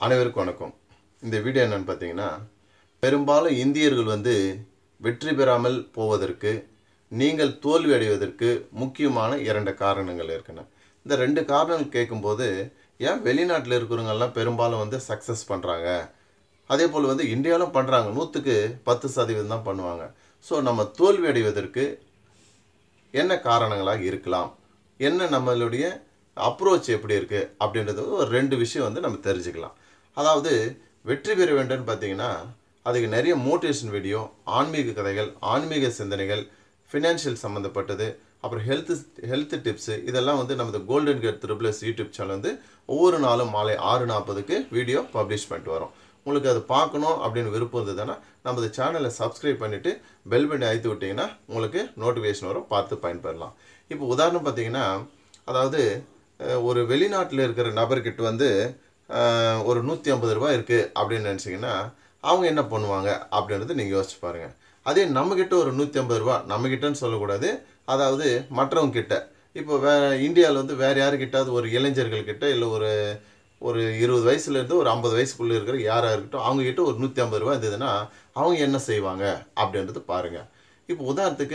அனைவருக்கும் வணக்கம் இந்த வீடியோ என்னன்னு பார்த்தீங்கன்னா பெரும்பாலும் இந்தியர்கள் வந்து வெற்றி பெறாமல் போவதற்கு நீங்கள் தோல்வி அடைவதற்கு முக்கியமான இரண்டு காரணங்கள் இருக்குன்னு இந்த ரெண்டு காரணங்கள் கேட்கும்போது ஏன் வெளிநாட்டில் இருக்கிறவங்கெல்லாம் பெரும்பாலும் வந்து சக்ஸஸ் பண்ணுறாங்க அதே போல் வந்து இந்தியாவிலும் பண்ணுறாங்க நூற்றுக்கு பத்து சதவீதம் தான் பண்ணுவாங்க ஸோ நம்ம தோல்வி அடைவதற்கு என்ன காரணங்களாக இருக்கலாம் என்ன நம்மளுடைய அப்ரோச் எப்படி இருக்குது அப்படின்றது ஒரு ரெண்டு விஷயம் வந்து நம்ம தெரிஞ்சுக்கலாம் அதாவது வெற்றி பெற வேண்டும்னு பார்த்தீங்கன்னா அதுக்கு நிறைய மோட்டிவேஷன் வீடியோ ஆன்மீக கதைகள் ஆன்மீக சிந்தனைகள் ஃபினான்ஷியல் சம்மந்தப்பட்டது அப்புறம் ஹெல்த் ஹெல்த் டிப்ஸு இதெல்லாம் வந்து நமது golden gate triple S YouTube channel வந்து ஒவ்வொரு நாளும் மாலை ஆறு நாற்பதுக்கு வீடியோ பப்ளிஷ் பண்ணிட்டு வரோம் உங்களுக்கு அது பார்க்கணும் அப்படின்னு விருப்பம் இருந்ததுன்னா நமது சேனலை சப்ஸ்கிரைப் பண்ணிவிட்டு பெல் பண்ணி அழுத்தி விட்டிங்கன்னா உங்களுக்கு நோட்டிஃபிகேஷன் வரும் பார்த்து பயன்பெறலாம் இப்போ உதாரணம் பார்த்தீங்கன்னா அதாவது அஹ், ஒரு வெளிநாட்டில் இருக்கிற நபர்கிட்ட வந்து அஹ், ஒரு நூற்றி ஐம்பது ரூபாய் இருக்குது அப்படின்னு நினச்சிங்கன்னா அவங்க என்ன பண்ணுவாங்க அப்படின்றது நீங்கள் யோசிச்சு பாருங்கள் அதே நம்மக்கிட்ட ஒரு நூற்றி ஐம்பது ரூபா நம்மக்கிட்டன்னு சொல்லக்கூடாது அதாவது மற்றவங்க கிட்ட இப்போ வே இந்தியாவில் வந்து வேறு யாருக்கிட்டாவது ஒரு இளைஞர்கள் கிட்ட இல்லை ஒரு ஒரு இருபது வயசுலேருந்து ஒரு ஐம்பது வயசுக்குள்ளே இருக்கிற யாராக இருக்கட்டும் அவங்கக்கிட்ட ஒரு நூற்றி ஐம்பது ரூபா இருந்ததுன்னா அவங்க என்ன செய்வாங்க அப்படின்றது பாருங்கள் இப்போ உதாரணத்துக்கு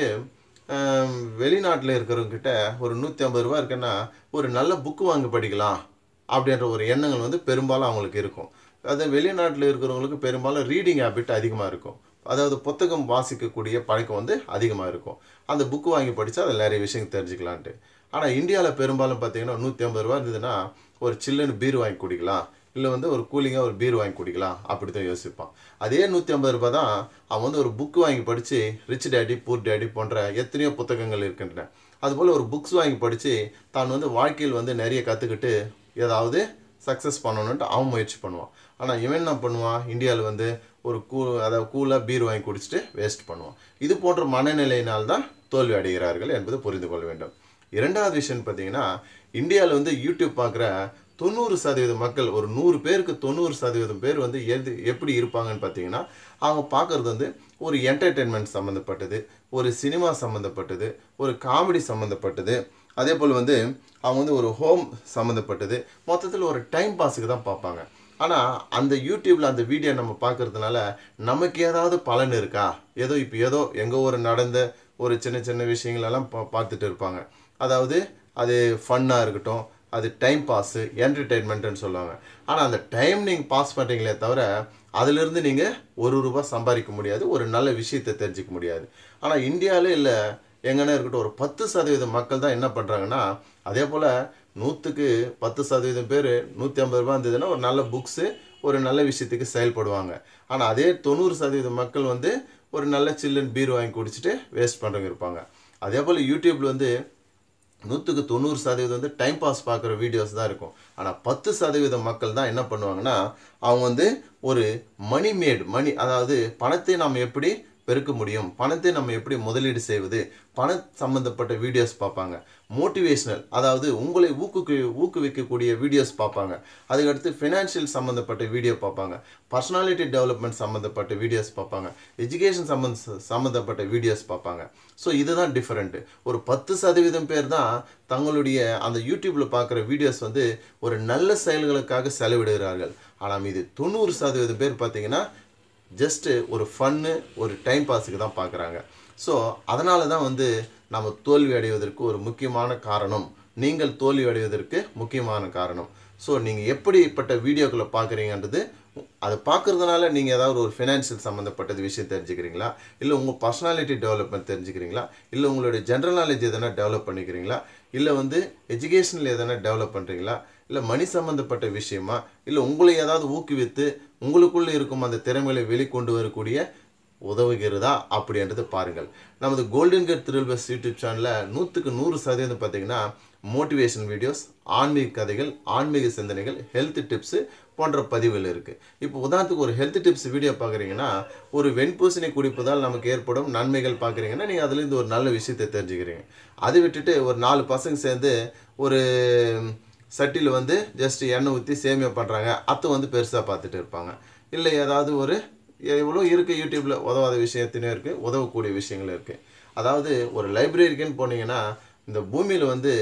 வெளிநாட்டில் இருக்கிறவங்க கிட்ட ஒரு நூற்றி ஐம்பது ரூபா இருக்குன்னா ஒரு நல்ல புக்கு வாங்கி படிக்கலாம் அப்படின்ற ஒரு எண்ணங்கள் வந்து பெரும்பாலும் அவங்களுக்கு இருக்கும் அது வெளிநாட்டில் இருக்கிறவங்களுக்கு பெரும்பாலும் ரீடிங் ஹேபிட் அதிகமாக இருக்கும் அதாவது புத்தகம் வாசிக்கக்கூடிய பழக்கம் வந்து அதிகமாக இருக்கும் அந்த புக்கு வாங்கி படித்தா அதில் நிறைய விஷயம் தெரிஞ்சுக்கலான்ட்டு ஆனால் இந்தியாவில் பெரும்பாலும் பார்த்தீங்கன்னா நூற்றி ஐம்பது ரூபா இருந்ததுன்னா ஒரு சில்லுன்னு பீர் வாங்கி குடிக்கலாம் இல்லை வந்து ஒரு கூலிங்காக ஒரு பீர் வாங்கி குடிக்கலாம் அப்படி தான் யோசிப்பான் அதே நூற்றி ஐம்பது ரூபாய் தான் அவன் வந்து ஒரு புக்கு வாங்கி படித்து ரிச் டேடி பூர் டேடி போன்ற எத்தனையோ புத்தகங்கள் இருக்கின்றன அதுபோல் ஒரு புக்ஸ் வாங்கி படித்து தான் வந்து வாழ்க்கையில் வந்து நிறைய கற்றுக்கிட்டு ஏதாவது சக்ஸஸ் பண்ணணுன்ட்டு அவன் முயற்சி பண்ணுவான் ஆனால் இவன் என்ன பண்ணுவான் இந்தியாவில் வந்து ஒரு கூ அதாவது கூலாக பீர் வாங்கி குடிச்சிட்டு வேஸ்ட் பண்ணுவான் இது போன்ற மனநிலையினால் தான் தோல்வி அடைகிறார்கள் என்பது புரிந்து கொள்ள வேண்டும் இரண்டாவது விஷயம் பார்த்தீங்கன்னா இந்தியாவில் வந்து யூடியூப் பார்க்குற தொண்ணூறு சதவீத மக்கள் ஒரு நூறு பேருக்கு தொண்ணூறு சதவீதம் பேர் வந்து எது எப்படி இருப்பாங்கன்னு பார்த்தீங்கன்னா அவங்க பார்க்குறது வந்து ஒரு என்டர்டெயின்மெண்ட் சம்மந்தப்பட்டது ஒரு சினிமா சம்மந்தப்பட்டது ஒரு காமெடி சம்மந்தப்பட்டது அதே போல் வந்து அவங்க வந்து ஒரு ஹோம் சம்மந்தப்பட்டது மொத்தத்தில் ஒரு டைம் பாஸுக்கு தான் பார்ப்பாங்க ஆனால் அந்த யூடியூப்பில் அந்த வீடியோ நம்ம பார்க்கறதுனால நமக்கு ஏதாவது பலன் இருக்கா ஏதோ இப்போ ஏதோ எங்கள் ஊர் நடந்த ஒரு சின்ன சின்ன விஷயங்களெல்லாம் பா பார்த்துட்டு இருப்பாங்க அதாவது அது ஃபன்னாக இருக்கட்டும் அது டைம் பாஸு என்டர்டெயின்மெண்ட்டுன்னு சொல்லுவாங்க ஆனால் அந்த டைம் நீங்கள் பாஸ் பண்ணுறீங்களே தவிர அதிலிருந்து நீங்கள் ஒரு ரூபா சம்பாதிக்க முடியாது ஒரு நல்ல விஷயத்தை தெரிஞ்சுக்க முடியாது ஆனால் இந்தியாவிலே இல்லை எங்கன்னா இருக்கட்டும் ஒரு பத்து சதவீதம் மக்கள் தான் என்ன பண்ணுறாங்கன்னா அதே போல் நூற்றுக்கு பத்து சதவீதம் பேர் நூற்றி ஐம்பது ரூபா இருந்ததுன்னா ஒரு நல்ல புக்ஸு ஒரு நல்ல விஷயத்துக்கு செயல்படுவாங்க ஆனால் அதே தொண்ணூறு சதவீதம் மக்கள் வந்து ஒரு நல்ல சில்லுன்னு பீர் வாங்கி குடிச்சிட்டு வேஸ்ட் பண்ணுறவங்க இருப்பாங்க அதே போல் யூடியூப்பில் வந்து நூற்றுக்கு தொண்ணூறு சதவீதம் வந்து டைம் பாஸ் பார்க்குற வீடியோஸ் தான் இருக்கும் ஆனால் பத்து சதவீதம் மக்கள் தான் என்ன பண்ணுவாங்கன்னா அவங்க வந்து ஒரு மணி மேட் மணி அதாவது பணத்தை நாம் எப்படி பெருக்க முடியும் பணத்தை நம்ம எப்படி முதலீடு செய்வது பண சம்மந்தப்பட்ட வீடியோஸ் பார்ப்பாங்க மோட்டிவேஷனல் அதாவது உங்களை ஊக்குக்கு ஊக்குவிக்கக்கூடிய வீடியோஸ் பார்ப்பாங்க அதுக்கடுத்து ஃபினான்ஷியல் சம்மந்தப்பட்ட வீடியோ பார்ப்பாங்க பர்சனாலிட்டி டெவலப்மெண்ட் சம்மந்தப்பட்ட வீடியோஸ் பார்ப்பாங்க எஜுகேஷன் சம்மந்த சம்மந்தப்பட்ட வீடியோஸ் பார்ப்பாங்க ஸோ இதுதான் டிஃப்ரெண்ட்டு ஒரு பத்து சதவீதம் பேர் தான் தங்களுடைய அந்த யூடியூப்பில் பார்க்குற வீடியோஸ் வந்து ஒரு நல்ல செயல்களுக்காக செலவிடுகிறார்கள் ஆனால் மீது தொண்ணூறு சதவீதம் பேர் பார்த்தீங்கன்னா ஜஸ்ட்டு ஒரு ஃபன்னு ஒரு டைம் பாஸுக்கு தான் பார்க்குறாங்க ஸோ அதனால தான் வந்து நம்ம தோல்வி அடைவதற்கு ஒரு முக்கியமான காரணம் நீங்கள் தோல்வி அடைவதற்கு முக்கியமான காரணம் ஸோ நீங்கள் எப்படிப்பட்ட வீடியோக்களை பார்க்குறீங்கன்றது அதை பார்க்குறதுனால நீங்கள் ஏதாவது ஒரு ஃபினான்ஷியல் சம்மந்தப்பட்டது விஷயம் தெரிஞ்சுக்கிறீங்களா இல்லை உங்கள் பர்சனாலிட்டி டெவலப்மெண்ட் தெரிஞ்சுக்கிறீங்களா இல்லை உங்களுடைய ஜென்ரல் நாலேஜ் எதனா டெவலப் பண்ணிக்கிறீங்களா இல்லை வந்து எஜுகேஷனில் எதனா டெவலப் பண்ணுறீங்களா இல்லை மணி சம்மந்தப்பட்ட விஷயமா இல்லை உங்களை ஏதாவது ஊக்குவித்து உங்களுக்குள்ளே இருக்கும் அந்த திறமைகளை வெளிக்கொண்டு வரக்கூடிய உதவுகிறதா அப்படின்றது பாருங்கள் நமது கோல்டன் கேட் திருவள்ளுவர் யூடியூப் சேனலில் நூற்றுக்கு நூறு சதவீதம் பார்த்தீங்கன்னா மோட்டிவேஷன் வீடியோஸ் ஆன்மீக கதைகள் ஆன்மீக சிந்தனைகள் ஹெல்த் டிப்ஸு போன்ற பதிவுகள் இருக்குது இப்போ உதாரணத்துக்கு ஒரு ஹெல்த் டிப்ஸ் வீடியோ பார்க்குறீங்கன்னா ஒரு வெண்பூசணி குடிப்பதால் நமக்கு ஏற்படும் நன்மைகள் பார்க்குறீங்கன்னா நீங்கள் அதுலேருந்து ஒரு நல்ல விஷயத்தை தெரிஞ்சுக்கிறீங்க அதை விட்டுட்டு ஒரு நாலு பசங்க சேர்ந்து ஒரு சட்டியில் வந்து ஜஸ்ட் எண்ணெய் ஊற்றி சேமியா பண்ணுறாங்க அத்தை வந்து பெருசாக பார்த்துட்டு இருப்பாங்க இல்லை ஏதாவது ஒரு எவ்வளோ இருக்குது யூடியூப்பில் உதவாத விஷயத்தினே இருக்குது உதவக்கூடிய விஷயங்களும் இருக்குது அதாவது ஒரு லைப்ரரிக்குன்னு போனீங்கன்னா இந்த பூமியில் வந்து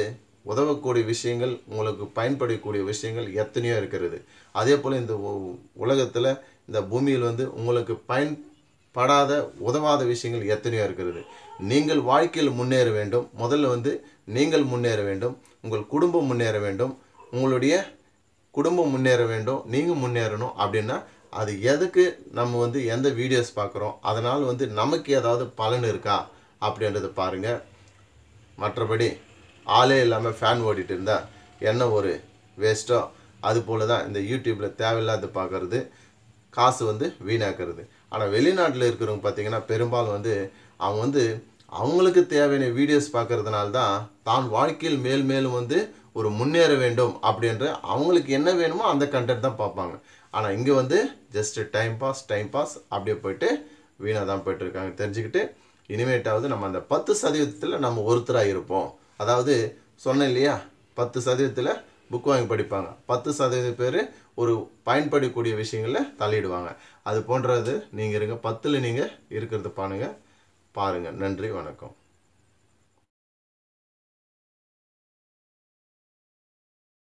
உதவக்கூடிய விஷயங்கள் உங்களுக்கு பயன்படக்கூடிய விஷயங்கள் எத்தனையோ இருக்கிறது அதே போல் இந்த உலகத்தில் இந்த பூமியில் வந்து உங்களுக்கு பயன்படாத உதவாத விஷயங்கள் எத்தனையோ இருக்கிறது நீங்கள் வாழ்க்கையில் முன்னேற வேண்டும் முதல்ல வந்து நீங்கள் முன்னேற வேண்டும் உங்கள் குடும்பம் முன்னேற வேண்டும் உங்களுடைய குடும்பம் முன்னேற வேண்டும் நீங்கள் முன்னேறணும் அப்படின்னா அது எதுக்கு நம்ம வந்து எந்த வீடியோஸ் பார்க்குறோம் அதனால் வந்து நமக்கு ஏதாவது பலன் இருக்கா அப்படின்றத பாருங்கள் மற்றபடி ஆளே இல்லாமல் ஃபேன் ஓடிட்டு இருந்தால் என்ன ஒரு வேஸ்ட்டோ அது போல தான் இந்த யூடியூப்பில் தேவையில்லாத பார்க்குறது காசு வந்து வீணாக்குறது ஆனால் வெளிநாட்டில் இருக்கிறவங்க பார்த்தீங்கன்னா பெரும்பாலும் வந்து அவங்க வந்து அவங்களுக்கு தேவையான வீடியோஸ் பார்க்கறதுனால தான் தான் வாழ்க்கையில் மேல் மேலும் வந்து ஒரு முன்னேற வேண்டும் அப்படின்ற அவங்களுக்கு என்ன வேணுமோ அந்த கண்டென்ட் தான் பார்ப்பாங்க ஆனால் இங்கே வந்து just time pass time pass அப்படியே போயிட்டு வீணாக தான் போயிட்டு இருக்காங்க தெரிஞ்சுக்கிட்டு இனிமேட்டாவது நம்ம அந்த பத்து சதவீதத்தில் நம்ம ஒருத்தராக இருப்போம் அதாவது சொன்னேன் இல்லையா பத்து சதவீதத்தில் புக் வாங்கி படிப்பாங்க பத்து சதவீத பேர் ஒரு பயன்படக்கூடிய விஷயங்களில் தலையிடுவாங்க அது போன்றது நீங்கள் இருங்க பத்தில் நீங்கள் இருக்கிறது பாருங்க பாருங்கள் நன்றி வணக்கம்